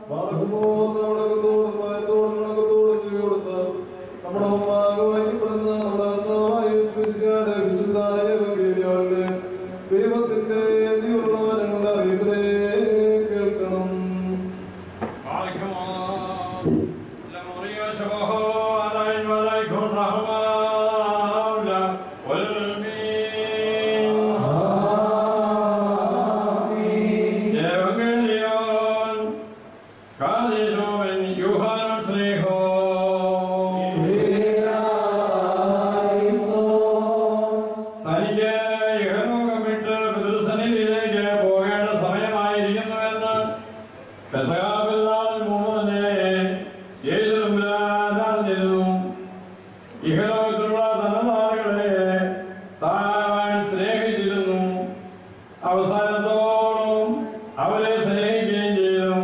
നമ്മുടെ മുമ്പാകപ്പെടുന്ന നമ്മുടെ കർത്താവായ യേശുക്രിസ്തുവിന്റെ വിശുദ്ധായ എവങ്കേലിയോനിലെ ദൈവത്തിന്റെ ജീവനുള്ളവരുടെ അറിയിപ്പിനെ കേൾക്കണം തനിക്ക് ഇഹലോകം വിട്ട് പിതൃസന്നിധിയിലേക്ക് പോകേണ്ട സമയമായിരിക്കുന്നുവെന്ന് പെസഹാപിതാവിൽ മുമ്പ് തന്നെ യേശു തമ്പുരാൻ അറിഞ്ഞിരുന്നു ഇഹലോകത്തിലുള്ള തലനാളുകളെ താൻ സ്നേഹിച്ചിരുന്നു അവസാനത്തോളം അവരെ സ്നേഹിക്കുകയും ചെയ്തു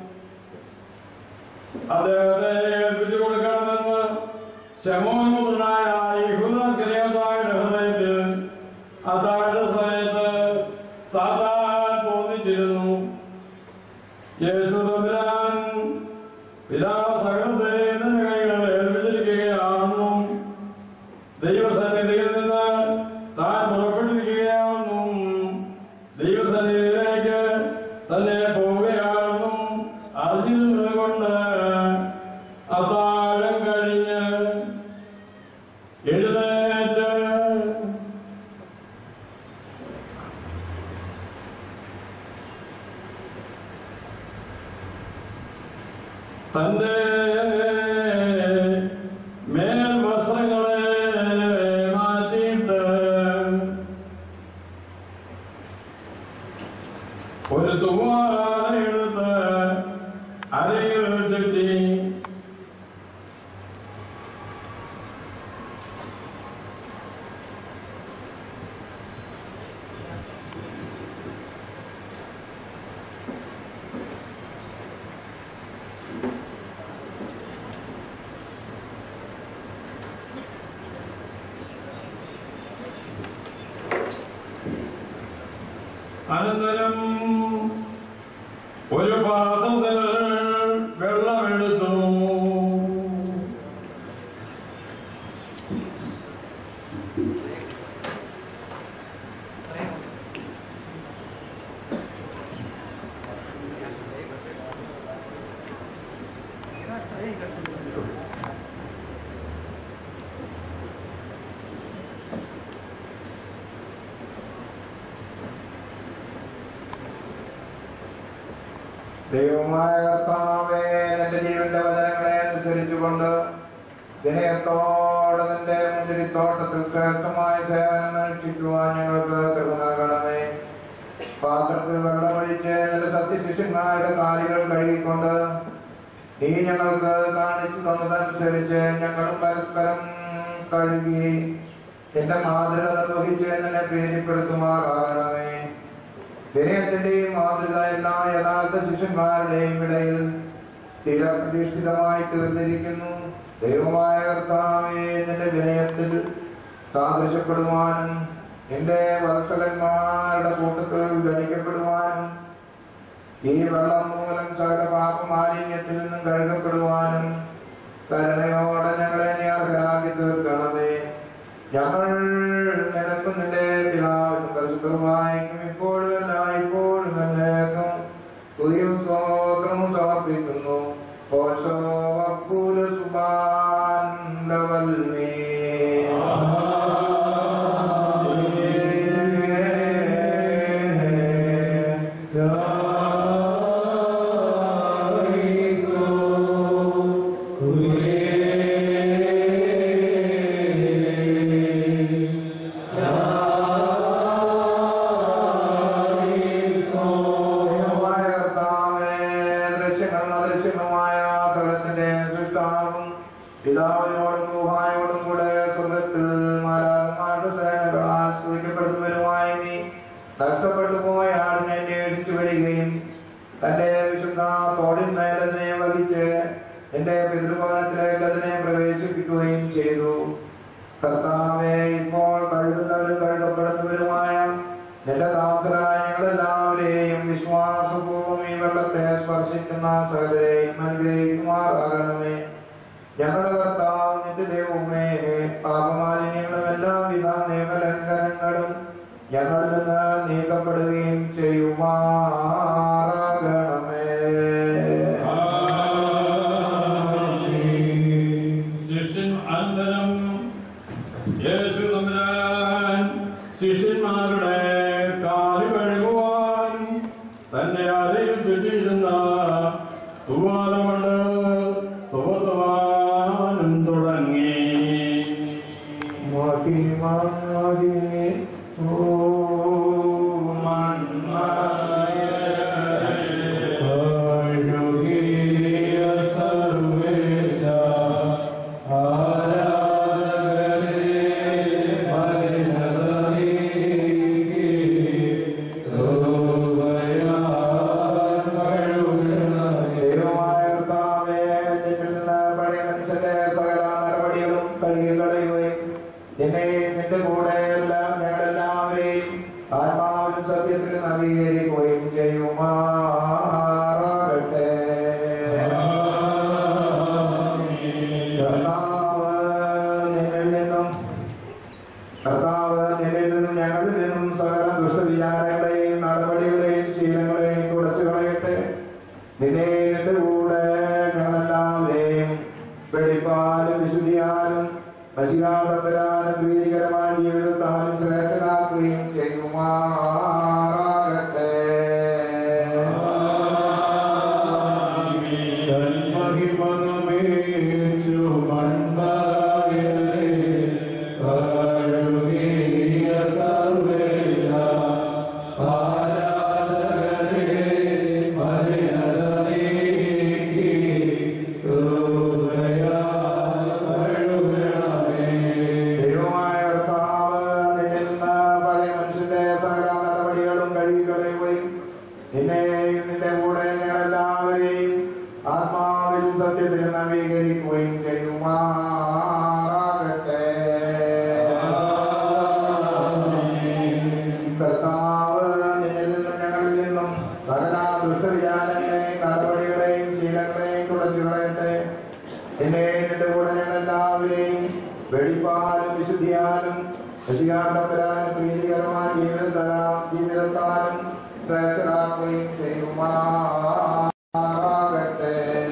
അദ്ദേഹത്തെ ഏൽപ്പിച്ചു കൊടുക്കണമെന്ന് ശമോനുനായ യഹൂദാസ്കരിയോത്തായുടെ ഹൃദയത്തിൽ അത്താഴ സമയത്ത് സാത്താൻ തോന്നിച്ചിരുന്നു യേശു തമ്പുരാൻ പിതാവ് സകലത്തെ നിന്റെ കൈകളിൽ ഏൽപ്പിച്ചിരിക്കുകയാണെന്നും ദൈവസന്നിധിയിൽ നിന്ന് താൻ പുറപ്പെട്ടിരിക്കുകയാണെന്നും ദൈവസന്നിധിയിലേക്ക് തന്നെ പോവുകയാണെന്നും അറിഞ്ഞിരുന്നതുകൊണ്ട് അത്താഴം കഴിഞ്ഞ് എഴുന്നേറ്റ് തന്റെ മേൽ വസ്ത്രങ്ങളെ മാറ്റിയിട്ട് ഒരു തൂവാല എടുത്ത് അരയിൽ ചുറ്റി അനന്തരം ഒരു പാത്രത്തിൽ വെള്ളമെടുത്തു ദൈവമായ കർത്താവേ എന്റെ ജീവന്റെ വചനങ്ങളെ അനുസരിച്ചുകൊണ്ട് വിനയത്തോടെ നിന്റെ മുന്തിരിത്തോട്ടത്തിൽ ശ്രേഷ്ഠമായ സേവനം അനുഷ്ഠിക്കുവാൻ ഞങ്ങൾക്ക് കൃപ നൽകണമേ പാത്രത്തിൽ വെള്ളമൊഴിച്ച് നിന്റെ സത്യശിഷ്യന്മാരുടെ കാലുകൾ കഴുകിക്കൊണ്ട് നീ ഞങ്ങൾക്ക് കാണിച്ചു തന്നതനുസരിച്ച് ഞങ്ങളും പരസ്പരം കഴുകി നിന്റെ മാതൃക നിർവഹിച്ച് നിന്നെ പ്രീതിപ്പെടുത്തുമാറാകണമേ വിനയത്തിന്റെയും മാതൃക എല്ലാ യഥാർത്ഥ ശിഷ്യന്മാരുടെയും ഇടയിൽ സ്ഥിരപ്രതിഷ്ഠിതമായി തീർന്നിരിക്കുന്നു ദൈവമായ കർത്താവെ നിന്റെ വിനയത്തിൽ സാദൃശ്യപ്പെടുവാനും നിന്റെ വത്സലന്മാരുടെ കൂട്ടത്തിൽ ഗണിക്കപ്പെടുവാനും ഈ വെള്ളം മൂലം സകല പാപമാലിന്യത്തിൽ നിന്നും കഴുകപ്പെടുവാനും കരുണയോടെ ഞങ്ങളെ നീ അർഹരാക്കി തീർക്കണമേ ഞങ്ങൾ നിനക്കും നിന്റെ പിതാവിനും പരിശുദ്ധമായിരിക്കും ഇപ്പോഴും എല്ലായ്പ്പോഴും എന്നേക്കും സ്തുതിയും സ്തോത്രവും സമർപ്പിക്കുന്നു ഓശോ വപ്പൂര സുബാൻഡവൽമേ ദൈവമായ കർത്താവേ, ദൃശ്യങ്ങളും അദൃശ്യങ്ങളുമായ സകലത്തിന്റെ സൃഷ്ടാവും പിതാവിനോടും ഗുഹായോടും കൂടെ സ്വർഗത്തിൽ മാലാകന്മാരുടെ സേനകളാൽ സ്തുതിക്കപ്പെടുന്നവരുമായി നീ നഷ്ടപ്പെട്ടു പോയ ആടിനെ അന്വേഷിച്ചു വരികയും തന്റെ വിശുദ്ധ തോടിന്മേൽ അതിനെ വഹിച്ച് എന്റെ പിതൃഭവനത്തിലേക്ക് അതിനെ പ്രവേശിപ്പിക്കുകയും ചെയ്തു കർത്താവെ ഇപ്പോൾ കഴുകുന്നവരും കഴുകപ്പെടുന്നവരുമായ നിന്റെ ദാസരായ ഞങ്ങളെല്ലാവരെയും വിശ്വാസപൂർവ്വം ഈ വെള്ളത്തെ സ്പർശിക്കുന്ന സകലരെയും അനുഗ്രഹിക്കുമാറാകണമേ ഞങ്ങളുടെ കർത്താവ് നിന്റെ ദൈവമേ പാപമാലിന്യങ്ങളും എല്ലാവിധ നിയമലംഘനങ്ങളും ഞങ്ങളിൽ നിന്ന് നീക്കപ്പെടുകയും ചെയ്യുമാറാകണമേ ശിഷ്യൻ അനന്തരം യേശു തമ്പുരാൻ ശിഷ്യന്മാരുടെ കാല് കഴുകുവാൻ തന്റെ അരയിൽ ചുറ്റിയിരുന്ന തുവാല കൊണ്ട് തുവത്തുവാനും തുടങ്ങി മഹിമേ ഓ ദൈവമായ കർത്താവേ, നിന്നിൽ നിന്ന് പഴയ മനുഷ്യന്റെ സകല നടപടികളും കഴുകിക്കളയുകയും നിന്നെയും നിന്റെ കൂടെ എല്ലാം ഞങ്ങളെല്ലാവരെയും ആത്മാവിനും സത്യത്തിൽ നവീകരിക്കുകയും ചെയ്യുമാറാകട്ടെ കർത്താവ് നിന്നിൽ നിന്നും കർത്താവ് നിന്നിൽ നിന്നും ഞങ്ങളിൽ നിന്നും സകല ദുഷ്ടവിചാരങ്ങളെയും നടപടികളെയും ശീലങ്ങളെയും തുടച്ചു കളയട്ടെ നിന്നെ നിന്റെ കൂടെ ഞങ്ങളെല്ലാവരെയും വെടിപ്പാലും വിശുദ്ധിയാലും വശികാതരാനും പ്രീതികരമായ ജീവിതത്താലും ശ്രേഷ്ഠരാക്കുകയും ചെയ്യുമാറാകട്ടെ ദൈവമായ കർത്താവ് നിന്നിൽ നിന്ന് പഴയ മനുഷ്യന്റെ സകല നടപടികളും കഴുകിക്കളയുകയും നിന്നെയും നിന്റെ കൂടെ ഞങ്ങളെല്ലാവരെയും ആത്മാവിൽ സത്യത്തിൽ നവീകരിക്കുകയും ചെയ്യുമാറാകട്ടെ കർത്താവ് നിന്നിൽ നിന്നും ഞങ്ങളിൽ നിന്നും സകല ദുഷ്ടവിചാരങ്ങളെയും നടപടികളെയും ശീലങ്ങളെയും തുടച്ചു കളയട്ടെ നിന്നെ നിന്റെ കൂടെ ഞങ്ങളെല്ലാവരെയും വെടിപ്പാലും വിശുദ്ധിയാലും ശശികാന്തപരാനും പ്രീതികരമായ ജീവിതത്താലും ജീവിതത്താലും ശ്രേഷ്ഠരാക്കുകയും ചെയ്യുമാറാകട്ടെ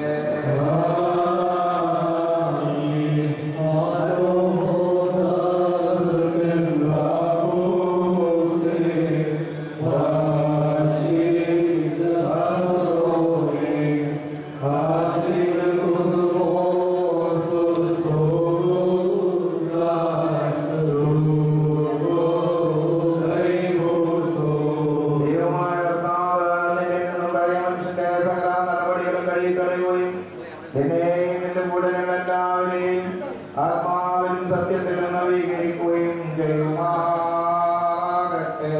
ദൈവമായ കർത്താവ് നിന്നിൽ നിന്നും പഴയ മനുഷ്യന്റെ സകല നടപടികളും കഴുകിക്കളയുകയും നിന്നെയും നിന്റെ കൂടെ ഞങ്ങളെല്ലാവരെയും ആത്മാവിലും സത്യത്തിലും നവീകരിക്കുകയും ചെയ്യുമാറാകട്ടെ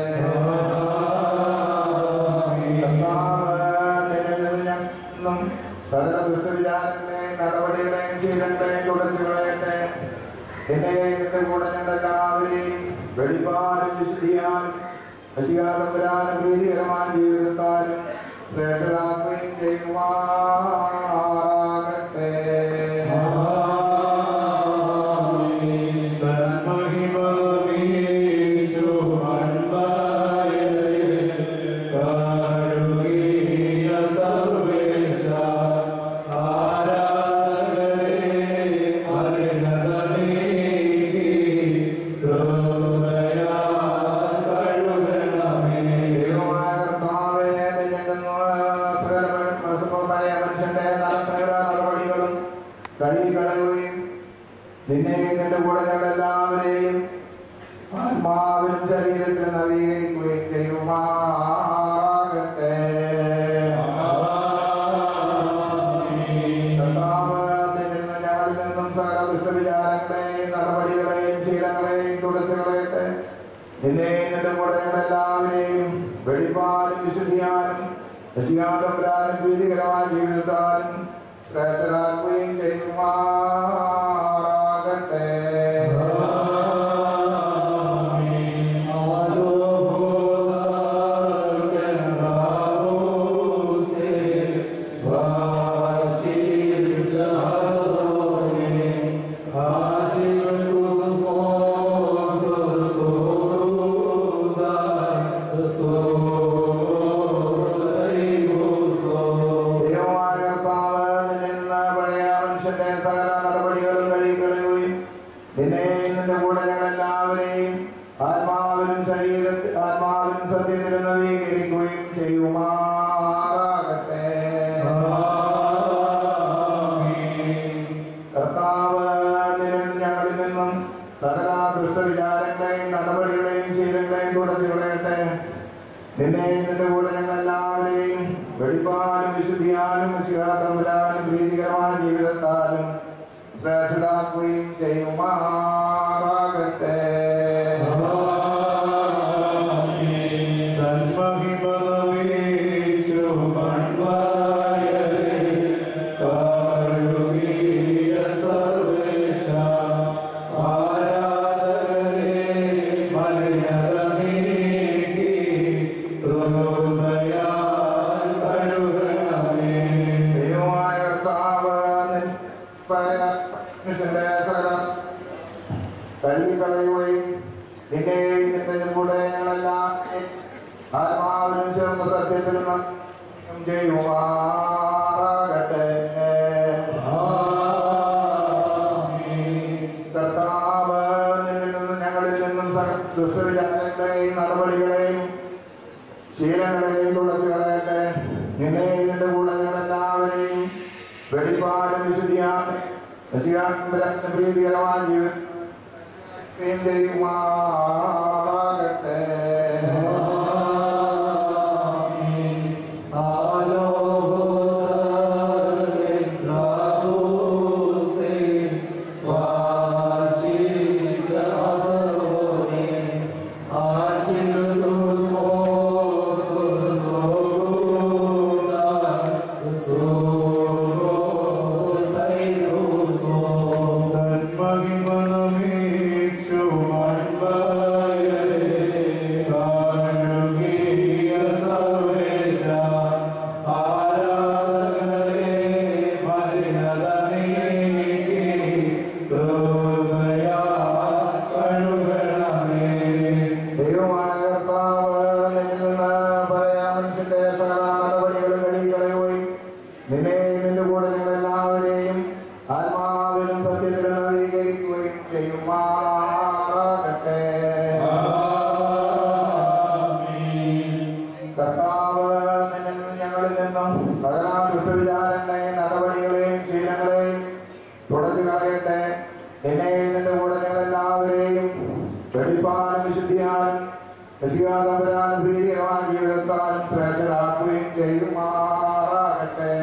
കർത്താവ് നിന്നിൽ നിന്നും സകല ദുഷ്ടവിചാരങ്ങളെയും നടപടികളെയും ശീലങ്ങളെയും തുടച്ചു കളയട്ടെ നിന്നെയും നിന്റെ കൂടെ ഞങ്ങളെല്ലാവരെയും വെളിപ്പാലും വിശുദ്ധിയാലും വശികാതമ്പരാനും പ്രീതികരമായ ജീവിതത്താലും ശ്രേഷ്ഠരാക്കുകയും ചെയ്യുമാറാകട്ടെ ദൈവമായ കർത്താവേ, നിന്നിൽ നിന്ന് സകല പഴയ മനുഷ്യന്റെ നടപ്പേറ നടപടികളും കഴുകിക്കളയുകയും നിന്നെയും നിന്റെ കൂടെ ഞങ്ങളെല്ലാവരെയും ആത്മാവിനും ശരീരത്തിൽ നവീകരിക്കുകയും ചെയ്യുമാറാകട്ടെ കർത്താവ് നിന്നിൽ നിന്ന് ഞങ്ങളിൽ നിന്നും സകല ദുഷ്ടവിചാരങ്ങളെയും നടപടികളെയും ശീലങ്ങളെയും തുടച്ചു കളയട്ടെ നിന്നെ നിന്റെ കൂടെ ഞങ്ങളെല്ലാവരെയും വെളിപ്പാലും വിശുദ്ധിയാലും രസികാതമ്പരാനും പ്രീതികരമായ ജീവിതത്താലും ശ്രേഷ്ഠരാക്കുകയും ചെയ്യുമാറാകട്ടെ ആരോ നിന്നെ നിന്റെ കൂടെ ഞങ്ങൾ എല്ലാവരെയും വെളിപ്പാലും വിശുദ്ധിയാലും വിശുദ്ധാതമ്പരാനും പ്രീതികരമായ ജീവിതത്താലും ശ്രേഷ്ഠരാക്കുകയും ചെയ്യുമാറാകട്ടെ ദൈവമായ കർത്താവ് നിൻ പഴയ മനുഷ്യന്റെ സകലം കഴുകിക്കളയുകയും നിന്നെയും നിന്റെ കൂടെ ഞങ്ങളെല്ലാം ആത്മാവിനും ചേർന്ന സത്യത്തിലും ചെയ്യുമാറാകട്ടെ കർത്താവ് നിന്നിൽ നിന്നും ഞങ്ങളിൽ നിന്നും സകല ദുഷ്ടവിചാരങ്ങളെയും നടപടികളെയും ശീലങ്ങളെയും തുടച്ചു കളയട്ടെ നിന്നെയും നിന്റെ കൂടെ ഞങ്ങളെല്ലാവരെയും വെളിപ്പാടും വിശുദ്ധിയാമേ പ്രീതികരമായ ജീവിതം ചെയ്യുമാറാകട്ടെ ദൈവമായ കർത്താവ് നിന്നിൽ നിന്ന് പഴയ മനുഷ്യന്റെ സകല നടപടികളും കഴുകിക്കളയുകയും നിന്നെ നിന്റെ കൂടെ ഞങ്ങളെല്ലാവരെയും ആത്മാവിലും സത്യത്തിലും നവീകരിക്കുകയും ചെയ്യുമാറാകട്ടെ കർത്താവ് നിന്നിൽ നിന്നും ഞങ്ങളിൽ നിന്നും സകല ദുഷ്ടവിചാരങ്ങളെയും നടപടികളെയും ശീലങ്ങളെയും തുടച്ചു കളയട്ടെ നിന്നെ നിന്റെ കൂടെ ഞങ്ങളെല്ലാവരെയും വെളിപ്പാനും വിശുദ്ധിയാലും രസികാതമ്പരാനും പ്രീതികരമായ ജീവിതത്താലും ശ്രേഷ്ഠരാക്കുകയും ചെയ്യുമാറാകട്ടെ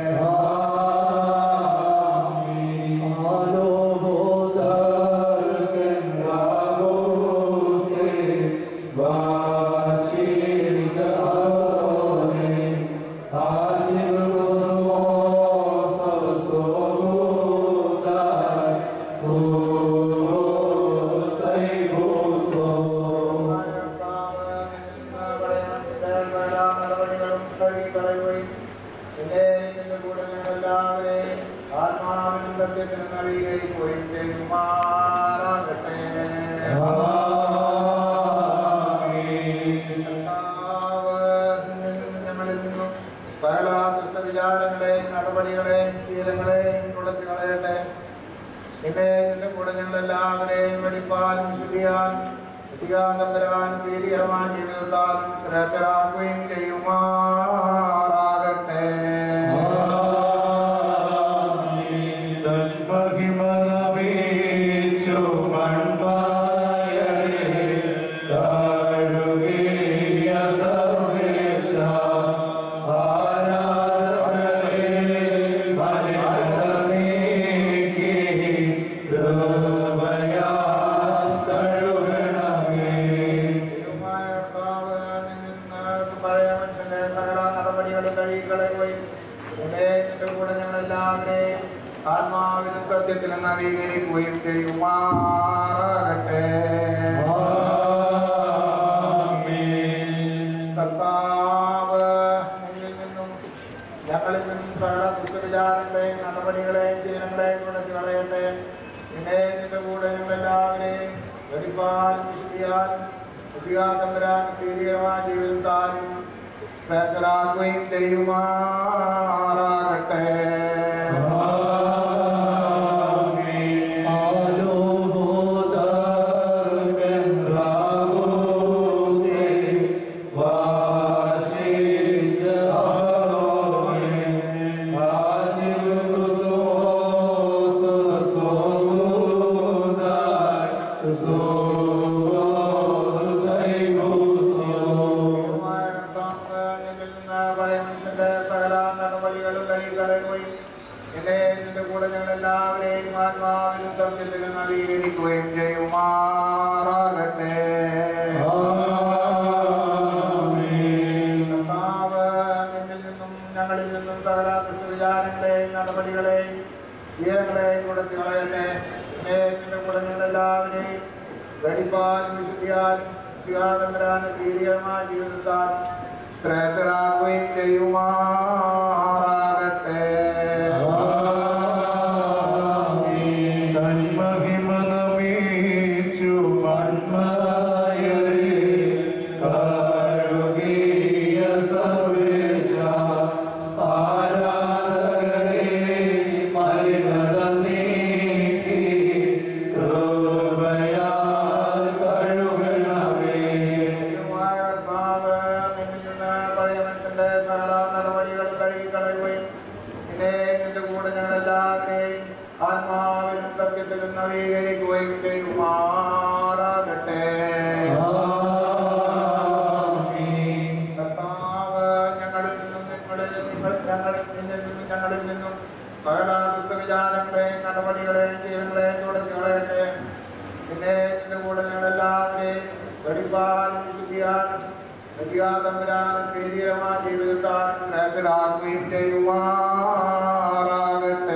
ആത്മാവിനും സത്യത്തിനും നവീകരിക്കുകയും ചെയ്യുമാറാകട്ടെ കർത്താവ് നിന്നിൽ നിന്നും ഞങ്ങളിൽ നിന്നും സകല ദുഷ്ടവിചാരങ്ങളെയും നടപടികളെയും ശീലങ്ങളെയും തുടച്ചു കളയട്ടെ നിന്നെ നിന്റെ കൂടെ ഞങ്ങളെല്ലാവരെയും വെടിപ്പാലും ശുദ്ധിയാൻ ശുദ്ധിയാന്തരാനും പ്രീതികരമായ ജീവിതത്താലും ശ്രേഷ്ഠരാക്കുകയും ചെയ്യുമാറാകട്ടെ ദൈവമായ കർത്താവ് നിന്നിൽ നിന്ന് പഴയ മനുഷ്യന്റെ സകല നടപടികളും കഴുകിക്കളയുകയും നിന്നെ നിന്റെ കൂടെ ഞങ്ങളെല്ലാവരെയും ആത്മാവിനും സത്യത്തിലും നവീകരിക്കുകയും ചെയ്യുമാറാകട്ടെ കർത്താവ് നിന്നിൽ നിന്നും ഞങ്ങളിൽ നിന്നും സകല ദുഷ്ടവിചാരങ്ങളെയും നടപടികളെയും ശീലങ്ങളെയും തുടച്ചു കളയട്ടെ നിന്നെ നിന്റെ കൂടെ ഞങ്ങളെല്ലാവരെയും വെടിപ്പാലും വിശുദ്ധിയാലും വിദ്യാതമ്പരാനും പ്രീതികരമായ ജീവിതത്താലും ശ്രേഷ്ഠരാക്കുകയും ചെയ്യുമാറാകട്ടെ ദൈവമായ കഴുകിക്കളയുകയും എന്നെ നിന്റെ കൂടെ ഞങ്ങൾ എല്ലാവരെയും ആത്മാവിനും സത്യത്തിലും നവീകരിക്കുകയും ചെയ്യുമാറാകട്ടെ കർത്താവ് നിന്നിൽ നിന്നും ഞങ്ങളിൽ നിന്നും സകല ദുഷ്ടവിചാരങ്ങളെയും നടപടികളെയും ശീലങ്ങളെയും കൊടുത്തു കളയട്ടെ എന്നെ നിന്റെ കൂടെ ഞങ്ങൾ എല്ലാവരെയും വെടിപ്പാലും വിശുദ്ധിയാലും ശിവാദം വരാനും വീര്യമായ ജീവിതത്താൽ ശ്രേഷ്ഠരാകുകയും ചെയ്യുമാറാകട്ടെ തന്മഹിമനമീച്ചു മൺമയരെ കഴുകിയ സർവേശ ആരാധകരെ മലിനത നീക്കി കൃപയാൽ കഴുകണമേ ദൈവമായ കർത്താവ് നിന്നിൽ നിന്ന് പഴയ മനുഷ്യന്റെ സകല നടപടികൾ കഴുകിക്കളയുകയും ഇതേ നിന്റെ കൂടെ ഞങ്ങൾ എല്ലാവരെയും ആത്മാവിനും സത്യത്തിലും നവീകരിക്കുകയും ചെയ്യുമാറാകട്ടെ കർത്താവ് ഞങ്ങളിൽ നിന്നും നിങ്ങളിൽ നിങ്ങൾ ഞങ്ങളിൽ നിന്നിൽ നിന്നും ഞങ്ങളിൽ നിന്നും സകല ദുഷ്ടവിചാരങ്ങളെയും നടപടികളെയും ശീലങ്ങളെയും തുടച്ചു കളയട്ടെ പിന്നെ നിന്റെ കൂടെ ഞങ്ങളെല്ലാവരെയും വെടിപ്പാലും വിശുദ്ധിയാലും വിശ്വാസംബരാനും പ്രീതികരമായ ജീവിതത്താൽ ശ്രേഷ്ഠരാക്കുകയും ചെയ്യുമാറാകട്ടെ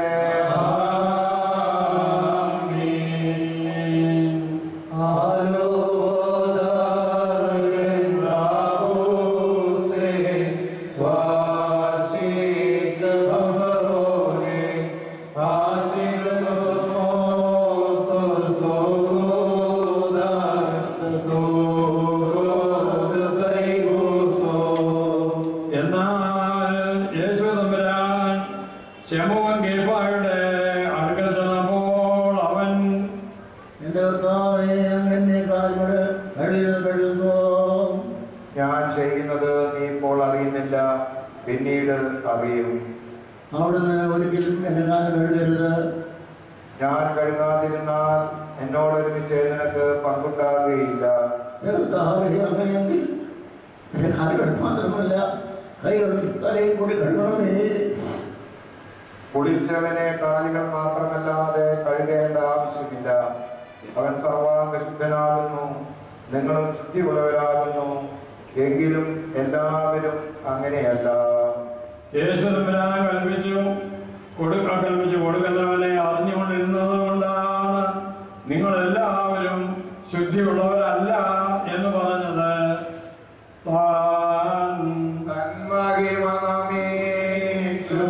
എന്നാൽ യേശു തമ്പുരാൻ ശമോൻ കേപ്പായുടെ അടുക്കൽ ചെന്നപ്പോൾ അവൻ എന്റെ കർത്താവേ എന്നെ കാൽമഴ കഴിയിൽ കഴിയുന്നു ഞാൻ ചെയ്യുന്നത് നീ ഇപ്പോൾ അറിയുന്നില്ല പിന്നീട് അറിയും അവിടുന്ന് ഒരിക്കലും എന്റെ കാലം കഴുകരുത് ഞാൻ കഴുകാതിരുന്നാൽ എന്നോടൊരുമിച്ച് നിനക്ക് പങ്കുണ്ടാകുകയില്ല എന്റെ കർത്താവേ അങ്ങനെയെങ്കിൽ എന്റെ കാലുകൾ മാത്രമല്ല കൈകളും തലയും കൂടി കഴുകണമേ കുളിച്ചവനെ കാലുകൾ മാത്രമല്ലാതെ കഴുകേണ്ട ആവശ്യമില്ല അവൻ സർവാംഗ ശുദ്ധനാകുന്നു നിങ്ങളും ശുദ്ധിയുള്ളവരാകുന്നു എങ്കിലും എല്ലാവരും അങ്ങനെയല്ല യേശു തമ്പുരാൻ കൽപ്പിച്ചു കൊടുക്ക കൽപ്പിച്ചു കൊടുക്കുന്നവനെ അറിഞ്ഞുകൊണ്ടിരുന്നത് കൊണ്ടാണ് നിങ്ങൾ എല്ലാവരും ശുദ്ധിയുള്ളവരല്ല എന്ന് പറഞ്ഞത് താൻ തന്മഹിമനമീച്ചു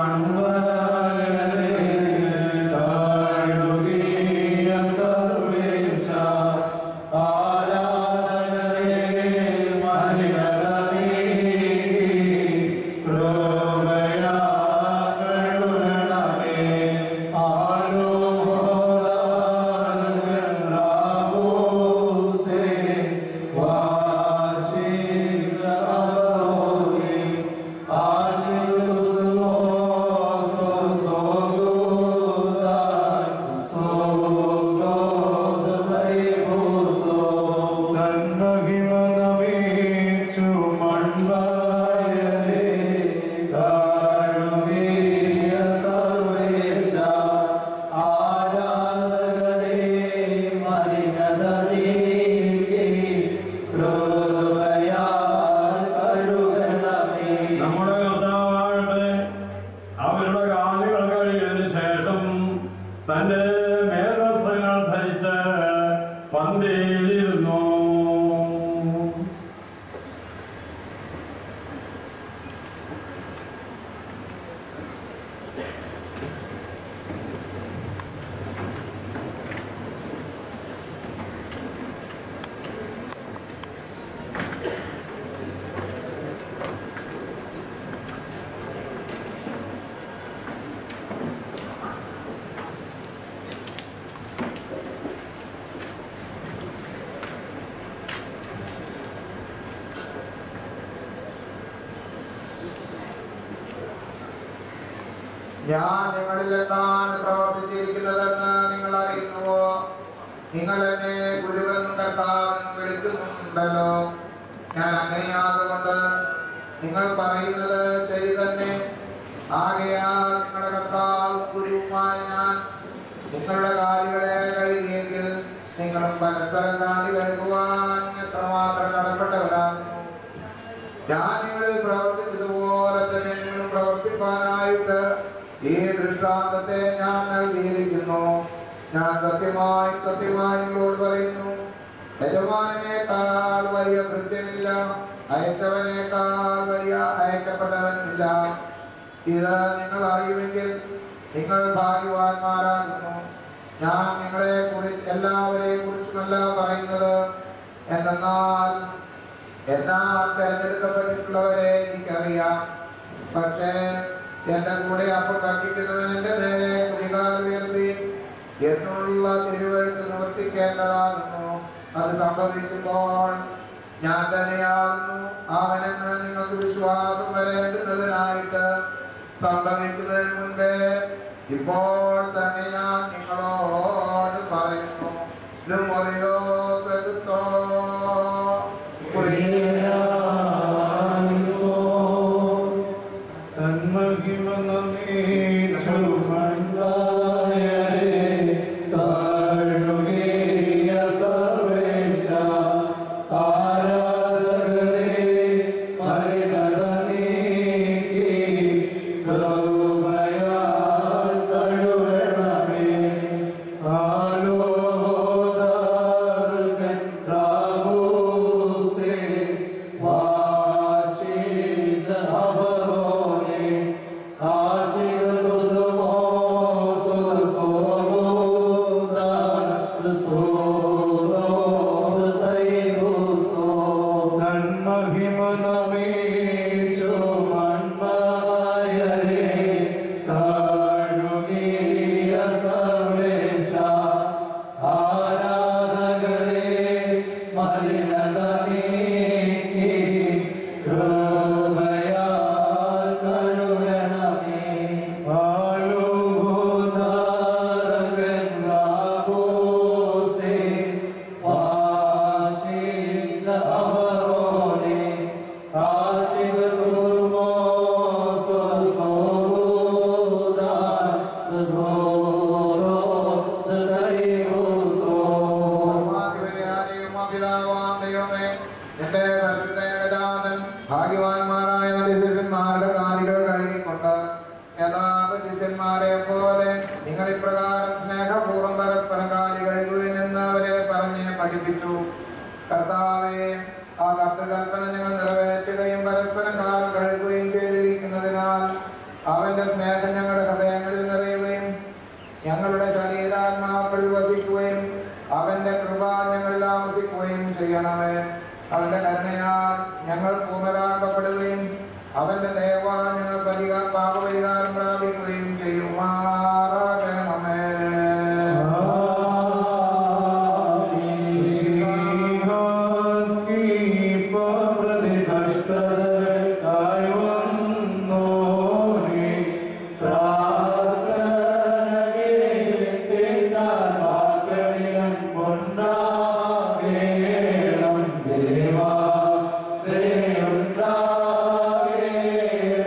തന്മഹിമനമീച്ചു മൺമയരെ കഴുകിയ സർവേശ ആരാധകരെ മലിനത നീക്കി കൃപയാൽ കഴുകണമേ നമ്മുടെ കർത്താവാകട്ടെ അവരുടെ കാലുകൾ കഴിയതിനു ശേഷം തന്റെ മേൽവസ്ത്രങ്ങൾ ധരിച്ച് പന്തിയിലിരുന്നു ഞാൻ നിങ്ങളിൽ എന്താണ് പ്രവർത്തിച്ചിരിക്കുന്നതെന്ന് നിങ്ങൾ അറിയുന്നുവോ നിങ്ങൾ എന്നെ ഗുരുവെന്നും കർത്താവെന്നും വിളിക്കുന്നുണ്ടല്ലോ ഞാൻ അങ്ങനെയാകൊണ്ട് നിങ്ങൾ പറയുന്നത് ശരി തന്നെ ആകയാൽ നിങ്ങളുടെ കർത്താവ് ഗുരുവുമായ ഞാൻ നിങ്ങളുടെ കാലുകളെ കഴുകിയെങ്കിൽ നിങ്ങളും പരസ്പരം കാലി കഴുകുവാൻ എത്രമാത്രം കടപ്പെട്ടവരാകുന്നു ഞാൻ നിങ്ങളിൽ പ്രവർത്തിച്ചതുപോലെ തന്നെ നിങ്ങളും പ്രവർത്തിപ്പാനായിട്ട് ഈ ദൃഷ്ടാന്തത്തെ ഞാൻ നൽകിയിരിക്കുന്നു ഞാൻ സത്യമായി സത്യമായി നിങ്ങളോട് പറയുന്നു യജമാനേക്കാൾ വലിയ ഭൃത്യനില്ല അയച്ചവനേക്കാൾ വലിയ അയക്കപ്പെട്ടവനുമില്ല ഇത് നിങ്ങൾ അറിയുമെങ്കിൽ നിങ്ങൾ ഭാഗ്യവാന്മാരാകുന്നു ഞാൻ നിങ്ങളെ കുറിച്ച് എല്ലാവരെയും കുറിച്ചുമല്ല പറയുന്നത് എന്തെന്നാൽ എന്നാൽ തെരഞ്ഞെടുക്കപ്പെട്ടിട്ടുള്ളവരെ എനിക്കറിയാം പക്ഷേ എന്റെ കൂടെ അപ്പം ഭക്ഷിക്കുന്നവൻ എന്റെ നേരെ കുതികാൽ ഉയർത്തി എന്നുള്ള തിരുവഴുത്ത് നിവർത്തിക്കേണ്ടതാകുന്നു അത് സംഭവിക്കുമ്പോൾ ഞാൻ തന്നെയാകുന്നു അവനെന്ന് നിങ്ങൾക്ക് വിശ്വാസം വരേണ്ടുന്നതിനായിട്ട് സംഭവിക്കുന്നതിന് മുൻപേ ഇപ്പോൾ തന്നെ ഞാൻ നിങ്ങളോട് പറയുന്നു ലുമറിയോ സതുത്തോ ഭാഗ്യവാന്മാരായ ശിഷ്യന്മാരുടെ കാലുകൾ കഴുകിക്കൊണ്ട് യഥാർത്ഥ ശിഷ്യന്മാരെ പോലെ നിങ്ങൾ ഇപ്രകാരം സ്നേഹപൂർവ്വം പരസ്പരം കാലി കഴുകുവിനെന്ന് അവരെ പറഞ്ഞ് പഠിപ്പിച്ചു കർത്താവെ ആ കർത്തകൽപ്പന ഞങ്ങൾ നിറവേറ്റുകയും പരസ്പരം കാൽ കഴുകുകയും ചെയ്തിരിക്കുന്നതിനാൽ അവന്റെ സ്നേഹം ഞങ്ങളുടെ ഹൃദയങ്ങളിൽ നിറയുകയും ഞങ്ങളുടെ ശരീരാത്മാക്കൾ വസിക്കുകയും അവന്റെ കൃപ ഞങ്ങളിൽ ആവസിക്കുകയും ചെയ്യണമേ അവന്റെ കരുണയാൽ ഞങ്ങൾ പൂർണ്ണരാക്കപ്പെടുകയും അവന്റെ ദയവ ഞങ്ങൾ പരിഹാ പാപപരിഹാരം പ്രാപിക്കുകയും ചെയ്യുമാറാകണമേ ദേവാ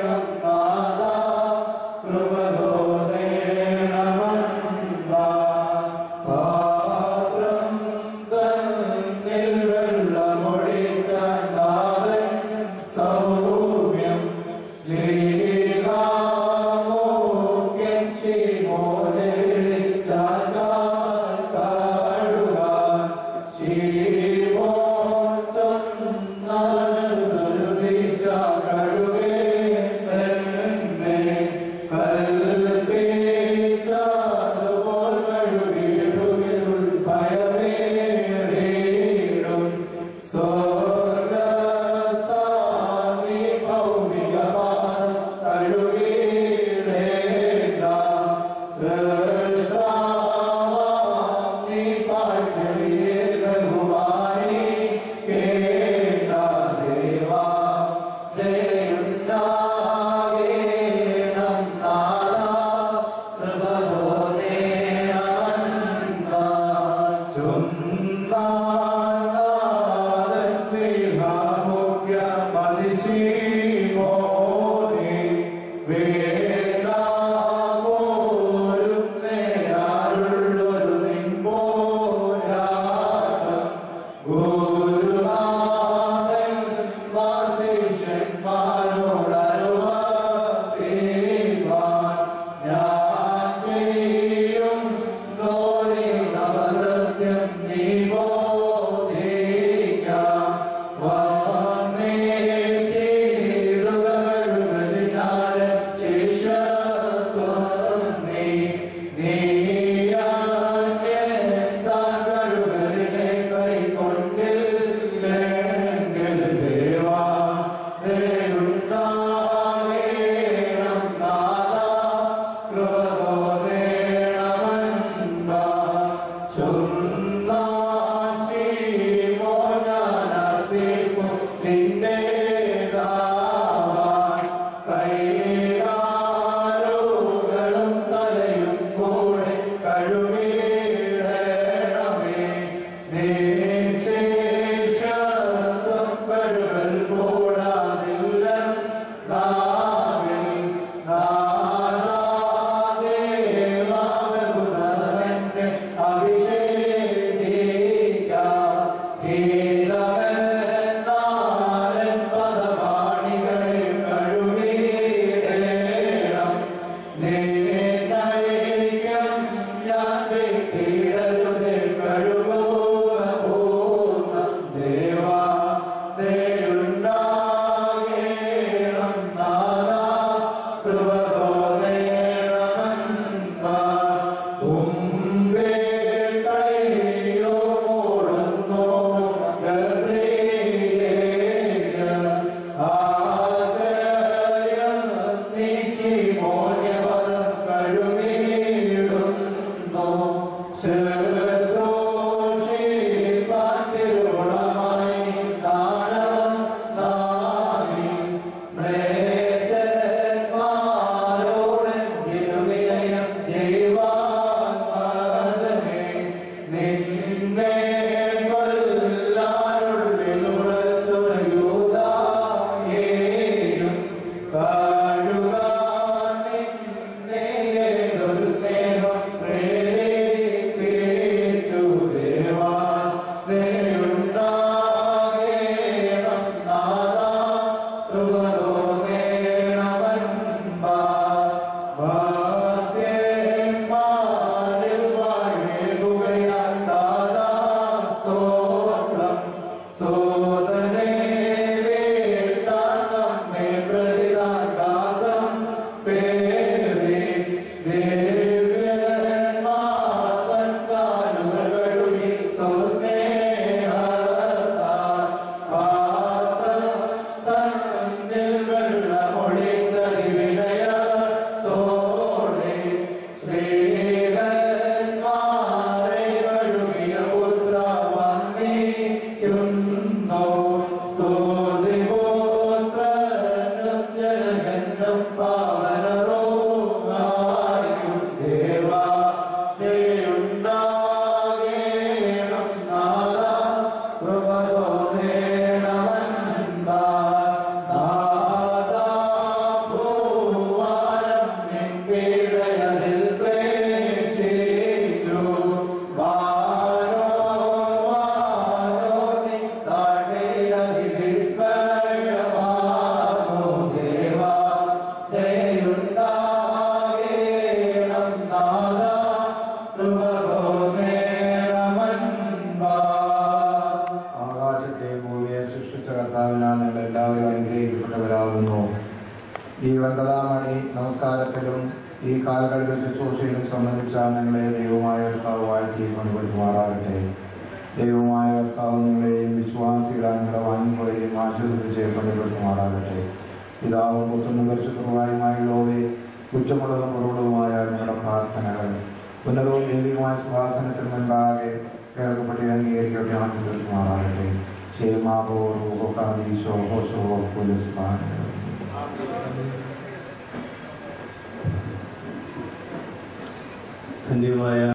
ഈ കാലഘട്ട ശുശ്രൂഷയിലും സംബന്ധിച്ച നിങ്ങളെ ദൈവമായ കർത്താവ് വാഴ്ത്തി കൊണ്ടുപോയിട്ടുമാറാകട്ടെ ദൈവമായ കർത്താവ് നിങ്ങളെയും വിശ്വാസികളായ നിങ്ങളുടെ വാങ്ങിപ്പോയെയും ആശ്വസിപ്പിച്ച് കൊണ്ടുപോയിട്ടുമാറാകട്ടെ പിതാവും പുത്രനും പരിശുദ്ധമായുമായുള്ളവേ കുറ്റമുള്ളതും കുറവുള്ളതുമായ നിങ്ങളുടെ പ്രാർത്ഥനകൾ ഉന്നതവും ദൈവികമായ സുഹാസനത്തിന് മുൻപാകെ കേൾക്കപ്പെട്ട് അംഗീകരിക്കട്ടെ ആക്കി തീർക്കുമാറാകട്ടെ ക്ഷേമാവോ റൂഹോക്കാദീശോ ഹോഷോ പുലസ്മാൻ ധന്യമായ